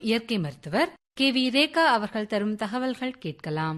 இயற்கை மருத்துவர் K V Rekha அவர்கள் தரும் தகவல்கள் கேட்கலாம்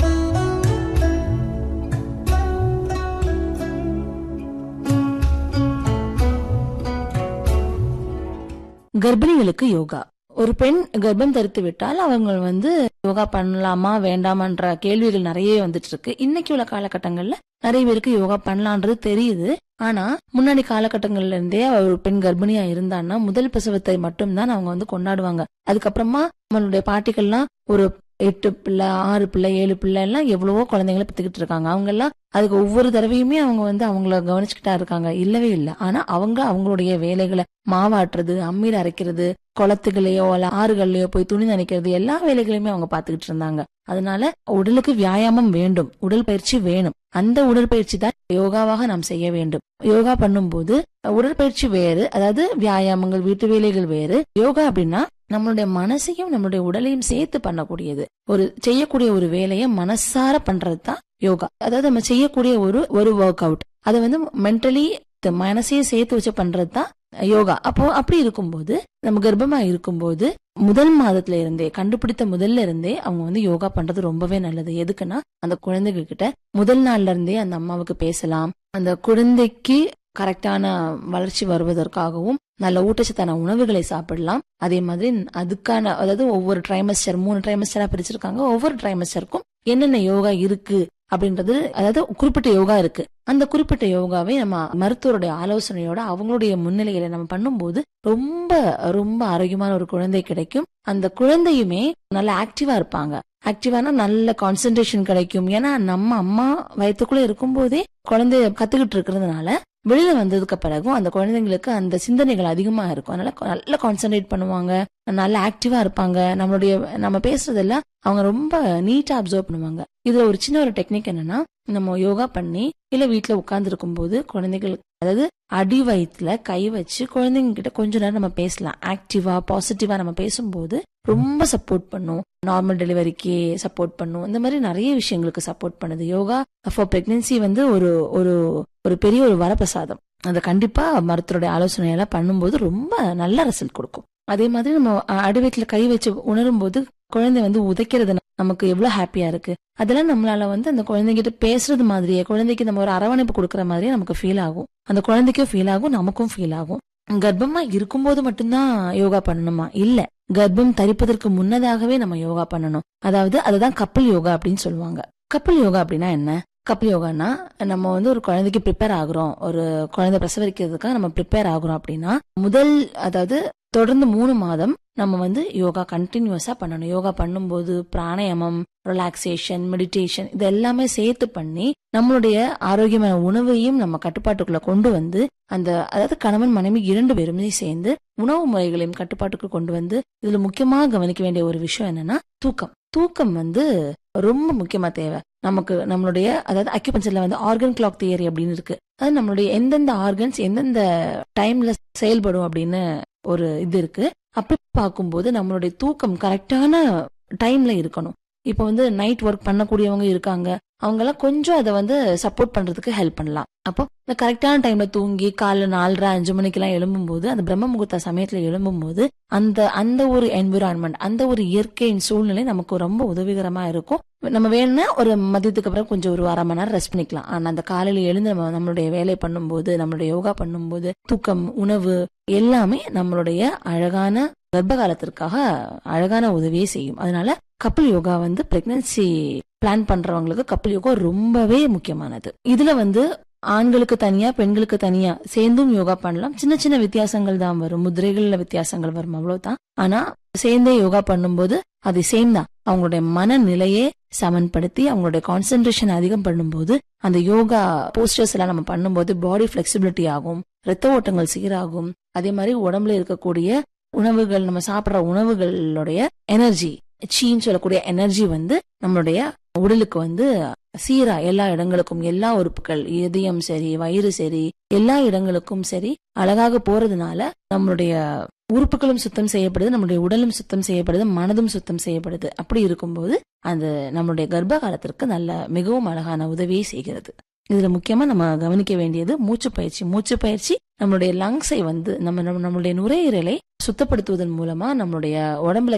கர்ப்பிணிகளுக்கு யோகா ஒரு பெண் கர்ப்பம் தரித்து விட்டால் அவங்க வந்து யோகா பண்ணலாமா வேண்டாமான்ற கேள்விகள் நிறைய வந்துட்டு இருக்கு இன்னைக்கு உள்ள காலகட்டங்கள்ல நிறைய பேருக்கு யோகா பண்ணலான்றது தெரியுது ஆனா முன்னாடி காலகட்டங்கள்ல இருந்தே ஒரு பெண் கர்ப்பிணியா இருந்தான்னா முதல் பிரசவத்தை மட்டும்தான் அவங்க வந்து கொண்டாடுவாங்க அதுக்கப்புறமா நம்மளுடைய பாட்டிகள்லாம் ஒரு எட்டு பிள்ளை ஆறு பிள்ளை ஏழு பிள்ளை எல்லாம் எவ்வளவோ குழந்தைங்களை பெத்துக்கிட்டு இருக்காங்க அவங்க எல்லாம் அதுக்கு ஒவ்வொரு தடவையுமே அவங்க வந்து அவங்கள கவனிச்சுக்கிட்டா இருக்காங்க இல்லவே இல்லை ஆனா அவங்க அவங்களுடைய வேலைகளை மாவாட்டுறது அம்மியில அரைக்கிறது குளத்துகளையோ இல்ல ஆறுகள்லயோ போய் துணி நனைக்கிறது எல்லா வேலைகளையுமே அவங்க பாத்துக்கிட்டு இருந்தாங்க அதனால உடலுக்கு வியாயாமம் வேண்டும் உடல் பயிற்சி வேணும் அந்த உடற்பயிற்சி தான் யோகாவாக நாம் செய்ய வேண்டும் யோகா பண்ணும்போது உடற்பயிற்சி வேறு அதாவது வியாயாமங்கள் வீட்டு வேலைகள் வேறு யோகா அப்படின்னா நம்மளுடைய மனசையும் நம்மளுடைய உடலையும் சேர்த்து பண்ணக்கூடியது ஒரு செய்யக்கூடிய ஒரு வேலையை மனசார பண்றது தான் யோகா அதாவது நம்ம செய்யக்கூடிய ஒரு ஒரு ஒர்க் அவுட் அதை வந்து மென்டலி மனசையும் சேர்த்து வச்சு பண்றது தான் யோகா அப்போ அப்படி இருக்கும்போது நம்ம கர்ப்பமா இருக்கும்போது முதல் மாதத்துல இருந்தே கண்டுபிடித்த முதல்ல இருந்தே அவங்க வந்து யோகா பண்றது ரொம்பவே நல்லது எதுக்குன்னா அந்த குழந்தைங்க கிட்ட முதல் நாள்ல இருந்தே அந்த அம்மாவுக்கு பேசலாம் அந்த குழந்தைக்கு கரெக்டான வளர்ச்சி வருவதற்காகவும் நல்ல ஊட்டச்சத்தான உணவுகளை சாப்பிடலாம் அதே மாதிரி அதுக்கான அதாவது ஒவ்வொரு ட்ரைமஸ்டர் மூணு ட்ரைமஸ்டரா பிரிச்சிருக்காங்க ஒவ்வொரு ட்ரைமஸ்டருக்கும் என்னென்ன யோகா இருக்கு அப்படின்றது அதாவது குறிப்பிட்ட யோகா இருக்கு அந்த குறிப்பிட்ட யோகாவை நம்ம மருத்துவருடைய ஆலோசனையோட அவங்களுடைய முன்னிலையில நம்ம பண்ணும்போது ரொம்ப ரொம்ப ஆரோக்கியமான ஒரு குழந்தை கிடைக்கும் அந்த குழந்தையுமே நல்ல ஆக்டிவா இருப்பாங்க ஆக்டிவானா நல்ல கான்சென்ட்ரேஷன் கிடைக்கும் ஏன்னா நம்ம அம்மா வயத்துக்குள்ள இருக்கும் போதே குழந்தைய கத்துக்கிட்டு இருக்கிறதுனால வெளியில வந்ததுக்கு பிறகும் அந்த குழந்தைங்களுக்கு அந்த சிந்தனைகள் அதிகமா இருக்கும் அதனால நல்ல கான்சென்ட்ரேட் பண்ணுவாங்க நல்ல ஆக்டிவா இருப்பாங்க நம்மளுடைய நம்ம பேசுறதெல்லாம் அவங்க ரொம்ப நீட்டா அப்சர்வ் பண்ணுவாங்க இதுல ஒரு சின்ன ஒரு டெக்னிக் என்னன்னா நம்ம யோகா பண்ணி இல்ல வீட்டுல உட்கார்ந்து இருக்கும் போது குழந்தைகள் அதாவது அடி வயிற்றுல கை வச்சு குழந்தைங்க கிட்ட கொஞ்ச நேரம் நம்ம பேசலாம் ஆக்டிவா பாசிட்டிவா நம்ம பேசும்போது ரொம்ப சப்போர்ட் பண்ணும் நார்மல் டெலிவரிக்கு சப்போர்ட் பண்ணும் இந்த மாதிரி நிறைய விஷயங்களுக்கு சப்போர்ட் பண்ணுது யோகா ஃபார் பிரெக்னன்சி வந்து ஒரு ஒரு ஒரு பெரிய ஒரு வரப்பிரசாதம் அதை கண்டிப்பா மருத்துவருடைய ஆலோசனையெல்லாம் பண்ணும்போது ரொம்ப நல்ல ரிசல்ட் கொடுக்கும் அதே மாதிரி நம்ம அடிவயிற்றுல கை வச்சு உணரும் போது குழந்தை வந்து உதைக்கிறது நமக்கு எவ்வளவு ஹாப்பியா இருக்கு அதெல்லாம் நம்மளால வந்து அந்த குழந்தைகிட்ட பேசுறது மாதிரியே குழந்தைக்கு நம்ம ஒரு அரவணைப்பு கொடுக்கற மாதிரியே நமக்கு ஃபீல் ஆகும் அந்த குழந்தைக்கும் ஃபீல் ஆகும் நமக்கும் ஃபீல் ஆகும் கர்ப்பமா இருக்கும்போது மட்டும்தான் யோகா பண்ணணுமா இல்ல கர்ப்பம் தரிப்பதற்கு முன்னதாகவே நம்ம யோகா பண்ணணும் அதாவது அதுதான் கப்பல் யோகா அப்படின்னு சொல்லுவாங்க கப்பல் யோகா அப்படின்னா என்ன கப்பல் யோகானா நம்ம வந்து ஒரு குழந்தைக்கு ப்ரிப்பேர் ஆகுறோம் ஒரு குழந்தை பிரசவரிக்கிறதுக்காக நம்ம ப்ரிப்பேர் ஆகுறோம் அப்படின்னா முதல் அதாவது தொடர்ந்து மூணு மாதம் நம்ம வந்து யோகா கண்டினியூஸா பண்ணணும் யோகா பண்ணும்போது பிராணாயாமம் ரிலாக்ஸேஷன் மெடிடேஷன் இது எல்லாமே சேர்த்து பண்ணி நம்மளுடைய ஆரோக்கியமான உணவையும் நம்ம கட்டுப்பாட்டுக்குள்ள கொண்டு வந்து அந்த அதாவது கணவன் மனைவி இரண்டு பேருமே சேர்ந்து உணவு முறைகளையும் கட்டுப்பாட்டுக்கு கொண்டு வந்து இதுல முக்கியமா கவனிக்க வேண்டிய ஒரு விஷயம் என்னன்னா தூக்கம் தூக்கம் வந்து ரொம்ப முக்கியமா தேவை நமக்கு நம்மளுடைய அதாவது அக்யூபஞ்சர்ல வந்து ஆர்கன் கிளாக் தியரி அப்படின்னு இருக்கு அதாவது நம்மளுடைய எந்தெந்த ஆர்கன்ஸ் எந்தெந்த டைம்ல செயல்படும் அப்படின்னு ஒரு இது இருக்கு அப்படி பார்க்கும்போது நம்மளுடைய தூக்கம் கரெக்டான டைம்ல இருக்கணும் இப்போ வந்து நைட் ஒர்க் பண்ணக்கூடியவங்க இருக்காங்க அவங்க எல்லாம் கொஞ்சம் அதை வந்து சப்போர்ட் பண்றதுக்கு ஹெல்ப் பண்ணலாம் அப்போ இந்த கரெக்டான டைம்ல தூங்கி காலைல நாலரை அஞ்சு மணிக்கு எல்லாம் எழும்பும்போது அந்த பிரம்ம முகூர்த்த சமயத்துல எழும்பும்போது அந்த அந்த ஒரு என்விரான்மெண்ட் அந்த ஒரு இயற்கையின் சூழ்நிலை நமக்கு ரொம்ப உதவிகரமா இருக்கும் நம்ம வேணும்னா ஒரு மதியத்துக்கு அப்புறம் கொஞ்சம் ஒரு அரை மணி நேரம் ரெஸ்ட் பண்ணிக்கலாம் ஆனா அந்த காலையில எழுந்து நம்ம நம்மளுடைய வேலை பண்ணும்போது நம்மளுடைய யோகா பண்ணும்போது தூக்கம் உணவு எல்லாமே நம்மளுடைய அழகான கர்ப்ப காலத்திற்காக அழகான உதவியை செய்யும் அதனால கப்பல் யோகா வந்து பிரெக்னன்சி பிளான் பண்றவங்களுக்கு கப்பல் யோகா ரொம்பவே முக்கியமானது இதுல வந்து ஆண்களுக்கு தனியா பெண்களுக்கு தனியா சேர்ந்தும் யோகா பண்ணலாம் சின்ன சின்ன வித்தியாசங்கள் தான் வரும் முதிரைகள்ல வித்தியாசங்கள் வரும் அவ்வளவுதான் ஆனா சேர்ந்தே யோகா பண்ணும்போது அது சேம் தான் அவங்களுடைய மனநிலையே சமன்படுத்தி அவங்களுடைய கான்சென்ட்ரேஷன் அதிகம் பண்ணும்போது அந்த யோகா போஸ்டர்ஸ் எல்லாம் நம்ம பண்ணும்போது பாடி பிளெக்சிபிலிட்டி ஆகும் ரத்த ஓட்டங்கள் சீராகும் அதே மாதிரி உடம்புல இருக்கக்கூடிய உணவுகள் நம்ம சாப்பிடுற உணவுகளுடைய எனர்ஜி சீன்னு சொல்லக்கூடிய எனர்ஜி வந்து நம்மளுடைய உடலுக்கு வந்து சீரா எல்லா இடங்களுக்கும் எல்லா உறுப்புகள் இதயம் சரி வயிறு சரி எல்லா இடங்களுக்கும் சரி அழகாக போறதுனால நம்மளுடைய உறுப்புகளும் சுத்தம் செய்யப்படுது நம்மளுடைய உடலும் சுத்தம் செய்யப்படுது மனதும் சுத்தம் செய்யப்படுது அப்படி இருக்கும்போது அந்த நம்மளுடைய கர்ப்ப காலத்திற்கு நல்ல மிகவும் அழகான உதவியை செய்கிறது இதுல முக்கியமா நம்ம கவனிக்க வேண்டியது மூச்சு பயிற்சி மூச்சு பயிற்சி நம்மளுடைய லங்ஸை வந்து நம்ம நம்ம- நம்மளுடைய நுரையீரலை சுத்தப்படுத்துவதன் மூலமா நம்மளுடைய உடம்புல